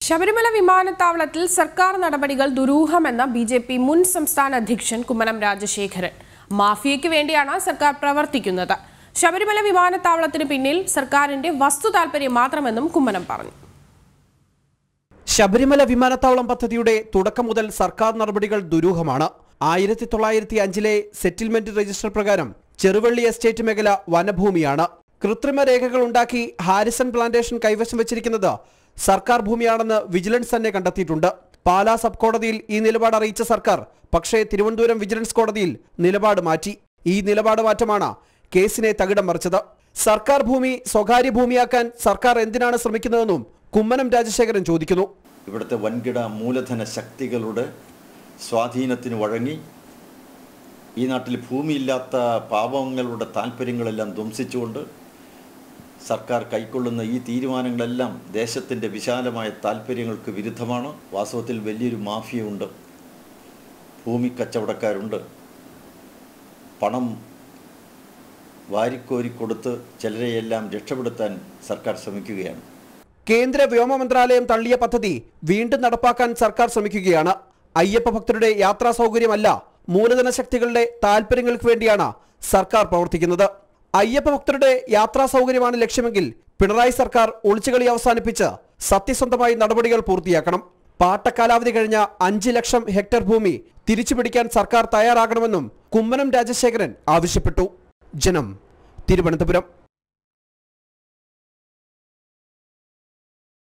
ശബരിമല വിമാനത്താവളത്തിൽ സർക്കാർ നടപടികൾ ദുരൂഹമെന്ന ബി ജെ പി മുൻ സംസ്ഥാന അധ്യക്ഷൻ കുമ്മനം രാജശേഖരൻ മാഫിയയ്ക്ക് വേണ്ടിയാണ് സർക്കാർ പ്രവർത്തിക്കുന്നത് ശബരിമല വിമാനത്താവളത്തിന് പിന്നിൽ സർക്കാരിന്റെ വസ്തു താൽപര്യം മാത്രമെന്നും കുമ്മനം പറഞ്ഞു ശബരിമല വിമാനത്താവളം പദ്ധതിയുടെ തുടക്കം മുതൽ സർക്കാർ നടപടികൾ ദുരൂഹമാണ് ആയിരത്തി തൊള്ളായിരത്തി അഞ്ചിലെ സെറ്റിൽമെന്റ് രജിസ്റ്റർ പ്രകാരം ചെറുവള്ളി എസ്റ്റേറ്റ് മേഖല വനഭൂമിയാണ് കൃത്രിമ രേഖകൾ ഉണ്ടാക്കി ഹാരിസൺ പ്ലാന്റേഷൻ കൈവശം വെച്ചിരിക്കുന്നത് സർക്കാർ ഭൂമിയാണെന്ന് വിജിലൻസ് തന്നെ കണ്ടെത്തിയിട്ടുണ്ട് പാലാ സബ് കോടതിയിൽ ഈ നിലപാട് അറിയിച്ച സർക്കാർ പക്ഷേ തിരുവനന്തപുരം വിജിലൻസ് കോടതിയിൽ നിലപാട് മാറ്റി ഈ നിലപാട് മാറ്റമാണ് കേസിനെ തകിടം മറിച്ചത് സർക്കാർ ഭൂമി സ്വകാര്യ ഭൂമിയാക്കാൻ സർക്കാർ എന്തിനാണ് ശ്രമിക്കുന്നതെന്നും കുമ്മനം രാജശേഖരൻ ചോദിക്കുന്നു ഇവിടുത്തെ വൻകിട മൂലധന ശക്തികളുടെ സ്വാധീനത്തിന് വഴങ്ങി ഈ നാട്ടിൽ ഭൂമിയില്ലാത്ത പാവങ്ങളുടെ താല്പര്യങ്ങളെല്ലാം ധ്വംസിച്ചുകൊണ്ട് സർക്കാർ കൈക്കൊള്ളുന്ന ഈ തീരുമാനങ്ങളെല്ലാം ദേശത്തിൻ്റെ വിശാലമായ താല്പര്യങ്ങൾക്ക് വിരുദ്ധമാണ് വാസ്തവത്തിൽ വലിയൊരു മാഫിയുണ്ട് ഭൂമി കച്ചവടക്കാരുണ്ട് പണം വാരിക്കോരി കൊടുത്ത് ചിലരെയെല്ലാം രക്ഷപ്പെടുത്താൻ സർക്കാർ ശ്രമിക്കുകയാണ് കേന്ദ്ര വ്യോമ മന്ത്രാലയം തള്ളിയ പദ്ധതി വീണ്ടും നടപ്പാക്കാൻ സർക്കാർ ശ്രമിക്കുകയാണ് അയ്യപ്പ ഭക്തരുടെ യാത്രാ സൗകര്യമല്ല മൂലധന ശക്തികളുടെ താൽപര്യങ്ങൾക്ക് വേണ്ടിയാണ് സർക്കാർ പ്രവർത്തിക്കുന്നത് അയ്യപ്പ ഭക്തരുടെ യാത്രാ സൗകര്യമാണ് ലക്ഷ്യമെങ്കിൽ പിണറായി സർക്കാർ ഒളിച്ചുകളി അവസാനിപ്പിച്ച് സത്യസന്ധമായി നടപടികൾ പൂർത്തിയാക്കണം പാട്ടക്കാലാവധി കഴിഞ്ഞ അഞ്ച് ലക്ഷം ഹെക്ടർ ഭൂമി തിരിച്ചുപിടിക്കാൻ സർക്കാർ തയ്യാറാകണമെന്നും കുമ്മനം രാജശേഖരൻ ആവശ്യപ്പെട്ടു ജനം തിരുവനന്തപുരം